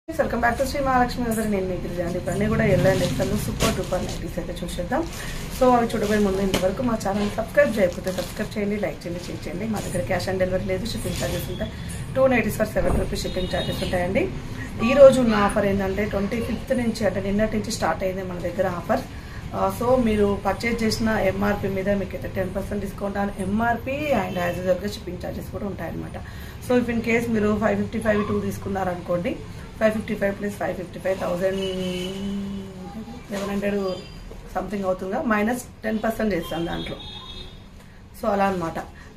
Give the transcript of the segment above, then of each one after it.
welcome back to Shri Mahalakshmi గారు నేను మీకు గిరిజాండి ఇవన్నీ కూడా ఎల్లండి ఎక్సల్ సూపర్ డూపర్ నైటీస్ అయితే చూసేద్దాం సో అవి చూడబోయే ముందు ఇంతవరకు మా ఛానల్ సబ్స్క్రైబ్ చేయకపోతే సబ్స్క్రైబ్ చేయండి లైక్ చేయండి షేర్ చేయండి మా దగ్గర క్యాష్ ఆన్ డెలివరీ లేదు షిప్పింగ్ ఛార్జెస్ ఉంటాయి two nighties for seven rupees shipping charges ఉంటాయండి ఈ రోజు ఉన్న ఆఫర్ ఏంటంటే ట్వంటీ ఫిఫ్త్ నుంచి అంటే నిన్నటి నుంచి స్టార్ట్ అయింది మన దగ్గర ఆఫర్ సో మీరు పర్చేజ్ చేసిన ఎంఆర్పి మీద మీకు అయితే ten percent discount on MRP and as యూజువల్గా షిప్పింగ్ ఛార్జెస్ కూడా ఉంటాయన్నమాట సో ఇఫ్ ఇన్ కేస్ మీరు ఫైవ్ ఫిఫ్టీ ఫైవ్ టూ తీసుకున్నారనుకోండి five fifty five plus five fifty five thousand eleven hundred something అవుతుందిగా మైనస్ టెన్ పర్సెంట్ చేస్తాను దాంట్లో so అలా అనమాట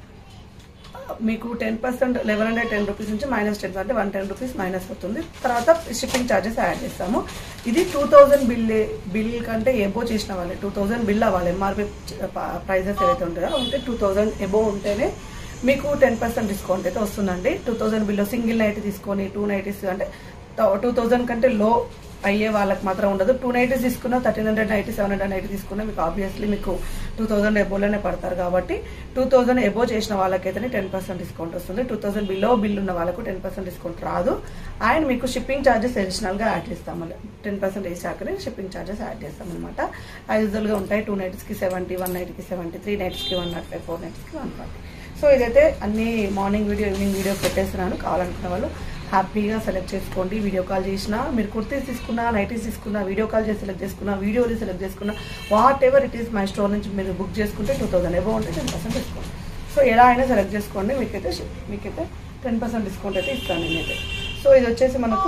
మీకు ten percent eleven hundred ten rupees నుంచి మైనస్ టెన్ అంటే వన్ టెన్ రూపీస్ మైనస్ అవుతుంది తర్వాత షిప్పింగ్ ఛార్జెస్ యాడ్ చేస్తాము ఇది టూ థౌజండ్ బిల్ బిల్ కంటే ఎబో చేసిన వాళ్ళే టూ థౌజండ్ బిల్ అవ్వాలి ఎంఆర్పి ప్రైజెస్ ఏవైతే ఉంటాయో ఉంటే టూ థౌజండ్ ఎబో ఉంటేనే మీకు టెన్ పర్సెంట్ డిస్కౌంట్ అయితే వస్తుందండి టూ థౌజండ్ బిల్లో సింగిల్ నైట్ తీసుకొని టూ నైటీస్ అంటే టూ థౌజండ్ కంటే లో అయ్యే వాళ్ళకి మాత్రం ఉండదు టూ నైటీస్ తీసుకున్నా thirteen hundred ninety seven hundred ninety తీసుకున్నా మీకు ఆబ్వియస్లీ మీకు టూ థౌసండ్ ఎబోలోనే పడతారు కాబట్టి టూ థౌసండ్ ఎబో చేసిన వాళ్ళకైతేనే టెన్ పర్సెంట్ డిస్కౌంట్ వస్తుంది టూ థౌసండ్ బిలో బిల్ ఉన్న వాళ్ళకు టెన్ పర్సెంట్ డిస్కౌంట్ రాదు అండ్ మీకు షిప్పింగ్ ఛార్జెస్ అడిషనల్గా యాడ్ చేస్తాము టెన్ పర్సెంట్ వేసాకనే షిప్పింగ్ ఛార్జెస్ యాడ్ చేస్తాం అనమాట యూజువల్గా ఉంటాయి టూ నైట్స్కి సెవెంటీ వన్ నైట్కి సెవెంటీ త్రీ నైట్స్కి వన్ నాట్ ఫైవ్ ఫోర్ నైట్స్కి వన్ ఫార్టీ సో ఇదైతే అన్ని మార్నింగ్ వీడియో ఈవినింగ్ వీడియో పెట్టేస్తున్నాను కావాలనుకున్న వాళ్ళు హ్యాపీగా సెలెక్ట్ చేసుకోండి వీడియో కాల్ చేసినా మీరు కుర్తీస్ తీసుకున్నా నైటీస్ తీసుకున్నా వీడియో కాల్ చేసి సెలెక్ట్ చేసుకున్నా వీడియోలు సెలెక్ట్ చేసుకున్నా whatever it is my store నుంచి మీరు బుక్ చేసుకుంటే టూ థౌసండ్ ఎబో ఉంటే టెన్ పర్సెంట్ డిస్కౌంట్ సో ఎలా అయినా సెలెక్ట్ చేసుకోండి మీకైతే మీకైతే టెన్ పర్సెంట్ డిస్కౌంట్ అయితే ఇస్తాను నేనైతే సో ఇది వచ్చేసి మనకు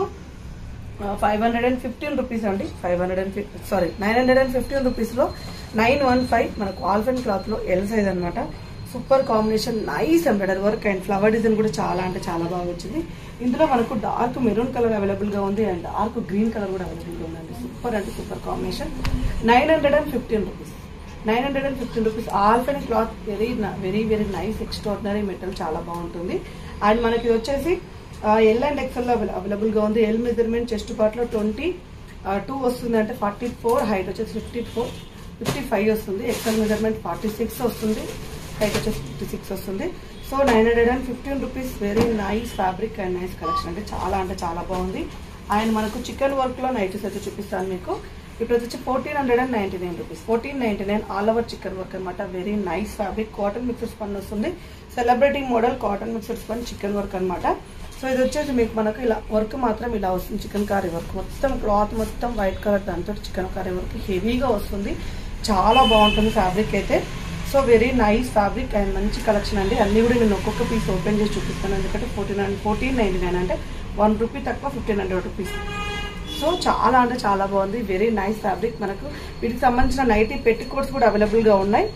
five hundred and fifteen rupees అండి five hundred and sorry nine hundred and fifteen రూపీస్లో నైన్ వన్ ఫైవ్ మనకు ఆల్ఫెన్ క్లాత్లో ఎల్ సైజ్ అనమాట super combination nice embroidery work and flower design కూడా చాలా అంటే చాలా బాగా వచ్చింది ఇందులో మనకు డార్క్ మెరూన్ కలర్ అవైలబుల్గా ఉంది అండ్ డార్క్ గ్రీన్ కలర్ కూడా అవైలబుల్గా ఉందండి సూపర్ అంటే super combination nine hundred and fifteen rupees nine hundred and fifteen rupees ఆల్ఫెన్ cloth very very very nice extraordinary metal చాలా బాగుంటుంది అండ్ మనకి వచ్చేసి ఎల్ అండ్ ఎక్సెల్ అవైలబుల్గా ఉంది ఎల్ మెజర్మెంట్ చెస్ట్ పార్ట్లో ట్వంటీ టూ వస్తుంది అంటే ఫార్టీ ఫోర్ హైట్ వచ్చేసి ఫిఫ్టీ ఫోర్ ఫిఫ్టీ ఫైవ్ వస్తుంది ఎక్సెల్ మెజర్మెంట్ ఫార్టీ సిక్స్ వస్తుంది హైట్ వచ్చేసి ఫిఫ్టీ సిక్స్ వస్తుంది so nine hundred and fifteen rupees very nice fabric and nice collection అంటే చాలా అంటే చాలా బాగుంది అండ్ మనకు చికెన్ వర్క్లో నైటీస్ అయితే చూపిస్తాను మీకు ఇప్పుడు వచ్చి fourteen hundred and ninety nine rupees fourteen ninety nine all over chikan work అనమాట very nice fabric cotton mixer spun వస్తుంది celebrating model cotton mixer spun chikan work అనమాట సో ఇది వచ్చేసి మీకు మనకు ఇలా వర్క్ మాత్రం ఇలా వస్తుంది చికెన్ కర్రీ వర్క్ మొత్తం క్లాత్ మొత్తం వైట్ కలర్ దాంతో చికెన్ కర్రీ వర్క్ హెవీగా వస్తుంది చాలా బాగుంటుంది ఫ్యాబ్రిక్ అయితే so very nice fabric and మంచి కలెక్షన్ అండి అన్ని కూడా నేను ఒక్కొక్క పీస్ ఓపెన్ చేసి చూపిస్తాను ఎందుకంటే fourteen hundred fourteen ninety nine అంటే వన్ రూపీ తక్కువ ఫిఫ్టీన్ హండ్రెడ్ రూపీస్ సో చాలా అంటే చాలా బాగుంది వెరీ నైస్ ఫ్యాబ్రిక్ మనకు వీటికి సంబంధించిన నైటీ పెట్టి కోట్స్ కూడా అవైలబుల్గా ఉన్నాయి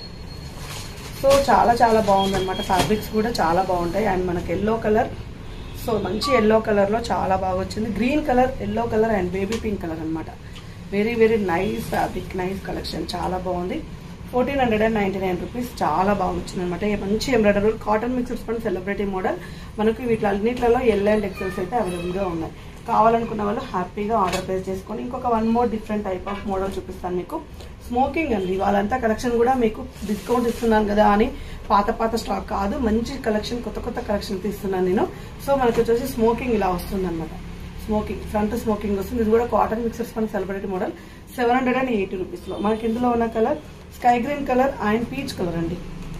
సో చాలా చాలా బాగుంది అనమాట ఫ్యాబ్రిక్స్ కూడా చాలా బాగుంటాయి అండ్ మనకి ఎల్లో కలర్ సో మంచి ఎల్లో కలర్లో చాలా బాగా వచ్చింది green colour yellow colour and baby pink colour అనమాట very very nice fabric nice collection చాలా బాగుంది fourteen hundred and ninety nine rupees చాలా బాగా వచ్చింది అనమాట మంచి ఎంబ్రాయిడరీ కాటన్ మిక్సర్స్ పని సెలబ్రిటీ మోడల్ మనకి వీటి అన్నిట్లలో ఎల్ అండ్ ఎక్సెల్స్ అయితే అవైలబుల్గా ఉన్నాయి కావాలనుకున్న వాళ్ళు హ్యాపీగా ఆర్డర్ ప్లేస్ చేసుకొని ఇంకొక one more different type of model చూపిస్తాను మీకు స్మోకింగ్ అండి వాళ్ళంతా కలెక్షన్ కూడా మీకు డిస్కౌంట్ ఇస్తున్నాను కదా అని పాత పాత స్టాక్ కాదు మంచి కలెక్షన్ కొత్త కొత్త కలెక్షన్ తీస్తున్నాను నేను సో మనకి వచ్చేసి స్మోకింగ్ ఇలా వస్తుంది అనమాట స్మోకింగ్ ఫ్రంట్ స్మోకింగ్ వస్తుంది ఇది కూడా కాటన్ మిక్సర్స్ పని celebrity model seven hundred and eighty రూపీస్లో మనకి ఇందులో ఉన్న colour sky green colour and peach colour అండి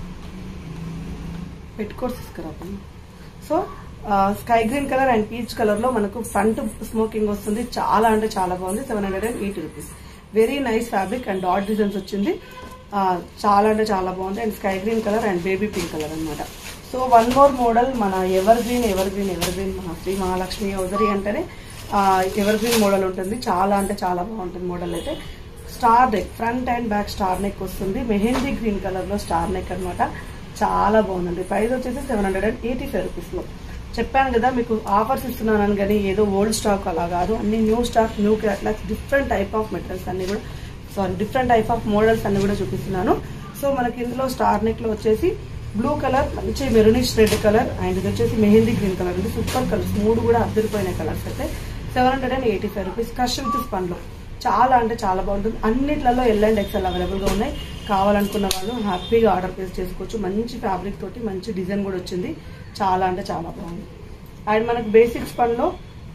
పెట్టుకోట్స్ తీసుకురా so sky green colour and peach colour లో మనకు ఫ్రంట్ స్మోకింగ్ వస్తుంది చాలా అంటే చాలా బాగుంది seven hundred and eighty rupees very nice fabric and dot designs వచ్చింది చాలా అంటే చాలా బాగుంది and sky green colour and baby pink colour అనమాట సో వన్ మోర్ మోడల్ మన evergreen evergreen evergreen మన శ్రీ మహాలక్ష్మి ఔదరి అంటేనే ఎవర్ గ్రీన్ మోడల్ ఉంటుంది చాలా అంటే చాలా బాగుంటుంది మోడల్ అయితే star neck front and back star neck వస్తుంది మెహందీ గ్రీన్ కలర్ లో స్టార్ నెక్ అనమాట చాలా బాగుందండి ప్రైస్ వచ్చేసి seven hundred and eighty five rupees లో చెప్పాను కదా మీకు ఆఫర్స్ ఇస్తున్నాను కానీ ఏదో ఓల్డ్ స్టాక్ అలా కాదు అన్ని new stock new catalogs different type of materials అన్ని కూడా sorry different type of models అన్ని కూడా చూపిస్తున్నాను సో మనకి ఇందులో స్టార్ నెక్ లో వచ్చేసి బ్లూ కలర్ మంచి మెరూనిష్ రెడ్ కలర్ అండ్ ఇది వచ్చేసి మెహందీ గ్రీన్ కలర్ ఇది సూపర్ కలర్స్ మూడు కూడా అద్దరిపోయిన కలర్స్ అయితే seven hundred and eighty five rupees crush with స్పన్లో చాలా అంటే చాలా బాగుంటుంది అన్నిట్లలో ఎల్ అండ్ ఎక్సెల్ అవైలబుల్గా ఉన్నాయి కావాలనుకున్న వాళ్ళు హ్యాపీగా ఆర్డర్ ప్లేస్ చేసుకోవచ్చు మంచి ఫ్యాబ్రిక్ తోటి మంచి డిజైన్ కూడా వచ్చింది చాలా అంటే చాలా బాగుంది అండ్ మనకు బేసిక్స్ పనిలో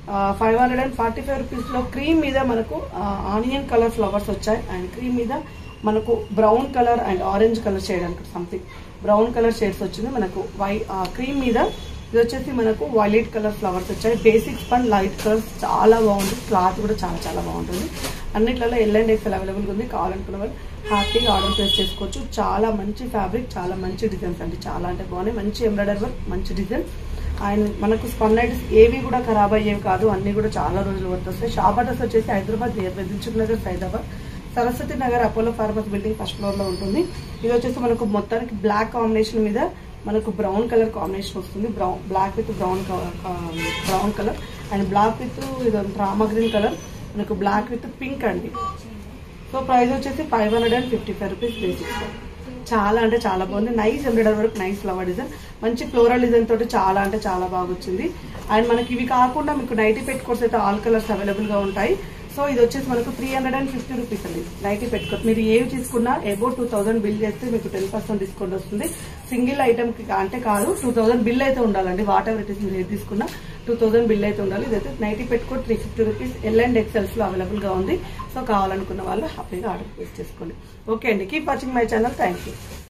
five hundred and forty five రూపీస్లో క్రీమ్ మీద మనకు ఆనియన్ కలర్ ఫ్లవర్స్ వచ్చాయి అండ్ క్రీమ్ మీద మనకు brown colour and orange colour shade అనుకుంటు సంథింగ్ బ్రౌన్ కలర్ షేడ్స్ వచ్చింది మనకు వై క్రీమ్ మీద ఇది వచ్చేసి మనకు వైలెట్ కలర్ ఫ్లవర్స్ వచ్చాయి బేసిక్ స్పన్ లైట్ కలర్స్ చాలా బాగుంది క్లాత్ కూడా చాలా చాలా బాగుంటుంది అన్నిట్లలో ఎల్ అండ్ ఎక్స్ఎల్ అవైలబుల్గా ఉంది కావాలనుకున్న వాళ్ళు హ్యాపీగా ఆర్డర్ ప్లేస్ చేసుకోవచ్చు చాలా మంచి ఫ్యాబ్రిక్ చాలా మంచి డిజైన్స్ అండి చాలా అంటే బాగున్నాయి మంచి ఎంబ్రాయిడరీ వర్క్ మంచి డిజైన్ అండ్ మనకు స్పన్ ఐటమ్స్ ఏవి కూడా ఖరాబ్ అయ్యేవి కాదు అన్ని కూడా చాలా రోజులు వరకు వస్తాయి షాప్ అడ్రస్ వచ్చేసి Hyderabad near Dilsukhnagar Saidabad Saraswathi Nagar Apollo pharmacy building first floor లో ఉంటుంది ఇది వచ్చేసి మనకు మొత్తానికి బ్లాక్ కాంబినేషన్ మీద మనకు బ్రౌన్ కలర్ కాంబినేషన్ వస్తుంది brown black with brown brown colour and black with ఇది రామా గ్రీన్ కలర్ మనకు బ్లాక్ విత్ పింక్ అండి సో ప్రైస్ వచ్చేసి five hundred and fifty five rupees basic చాలా అంటే చాలా బాగుంది nice embroidery work nice flower design మంచి ఫ్లోరల్ డిజైన్ తోటి చాలా అంటే చాలా బాగా వచ్చింది అండ్ మనకి ఇవి కాకుండా మీకు నైటీ పెట్టుకోర్స్ అయితే ఆల్ కలర్స్ అవైలబుల్ గా ఉంటాయి సో ఇది వచ్చేసి మనకు three hundred and fifty rupees అండి నైటీ పెట్టుకోవచ్చు మీరు ఏవి తీసుకున్నా అబౌట్ టూ థౌసండ్ బిల్ చేస్తే మీకు టెన్ పర్సెంట్ డిస్కౌంట్ వస్తుంది సింగిల్ ఐటమ్ కి అంటే కాదు టూ థౌసండ్ బిల్ అయితే ఉండాలండి వాట్ ఎవర్ ఇట్ ఇస్ మీరు ఏది తీసుకున్నా టూ థౌసండ్ బిల్ అయితే ఉండాలి ఇదైతే నైటీ పెట్టుకో three fifty rupees L and XLs లో అవైలబుల్ గా ఉంది సో కావాలనుకున్న వాళ్ళు హ్యాపీగా ఆర్డర్ ప్లేస్ చేసుకోండి ఓకే అండి keep watching my channel thank you